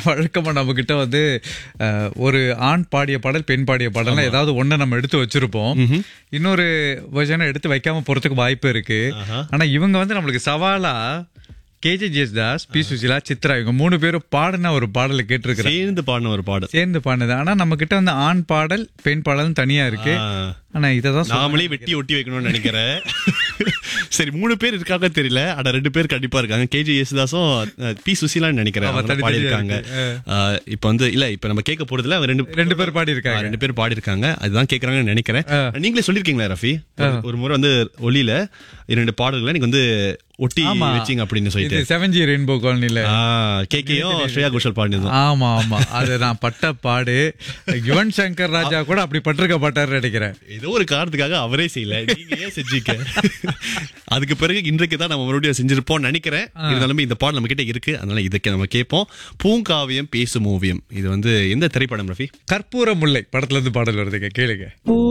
வழக்கமா நம்ம கிட்ட வந்து அஹ், ஒரு ஆண் பாடிய பாடல் பெண் பாடிய பாடல் ஏதாவது ஒண்ண நம்ம எடுத்து வச்சிருப்போம் இன்னொரு வெர்ஷனை எடுத்து வைக்காம போறதுக்கு வாய்ப்பு இருக்கு ஆனா இவங்க வந்து நம்மளுக்கு சவாலா கேஜே ஜேஸ்தாஸ் பி சுசிலா சித்ரா இவங்க மூணு பேரும் பாடின ஒரு பாடலை கேட்டிருக்கிறேன் சேர்ந்து பாடின ஒரு பாடல் சேர்ந்து பாடுனது ஆனா நம்ம கிட்ட வந்து ஆண் பாடல் பெண் பாடல் தனியா இருக்கு ஆ. ஆனா இததான் சொல்ல- நாமளே வெட்டி ஒட்டி வைக்கணும்னு நினைக்கிறேன் சரி மூணு பேர் இருக்காங்க தெரியல ஆனா ரெண்டு பேர் கண்டிப்பா இருக்காங்க கேஜி யேசுதாஸும் அஹ், பி சுசீலான்னு நினைக்கிறேன் ஆமா, அவங்க தனி பாடி தனியா இருக்காங்க இப்ப வந்து இல்ல இப்ப நம்ம கேட்க போறதுல அவங்க ரெண்டு ரெண்டு பேர் பாடி ஆ, இருக்காங்க ரெண்டு பேர் பாடி இருக்காங்க அதுதான் கேக்குறாங்கன்னு நினைக்கிறேன் நீங்களே சொல்லிருக்கீங்களா ரஃபி ஒரு- ஒரு முறை வந்து ஒலியில இரண்டு பாடல்களை நீங்க வந்து ஒட்டி ஆமா. வச்சீங்க அப்படின்னு சொல்லிட்டு இது செவன் ஜி ரெயின்போ காலனில கேக்கையும் ஸ்ரேயா கோஷல் பாடினதும் ஆமா ஆமா அது நான் பட்ட பாடு யுவன் சங்கர் ராஜா கூட அப்படி பட்டிருக்க மாட்டாருன்னு நினைக்கிறேன் ஏதோ ஒரு காரணத்துக்காக அவரே செய்யல நீங்க ஏன் செஞ்சீங்க அதுக்கு பிறகு இன்றைக்கு தான் நம்ம மறுபடியும் செஞ்சிருப்போம் நினைக்கிறேன் இருந்தாலுமே இந்த பாடல் நம்ம கிட்ட இருக்கு அதனால இதுக்கு நம்ம கேட்போம் பூங்காவியம் பேசும் ஓவியம் இது வந்து எந்த திரைப்படம் ரஃபி கற்பூர முல்லை படத்துல இருந்து பாடல் வருதுங்க கேளுங்க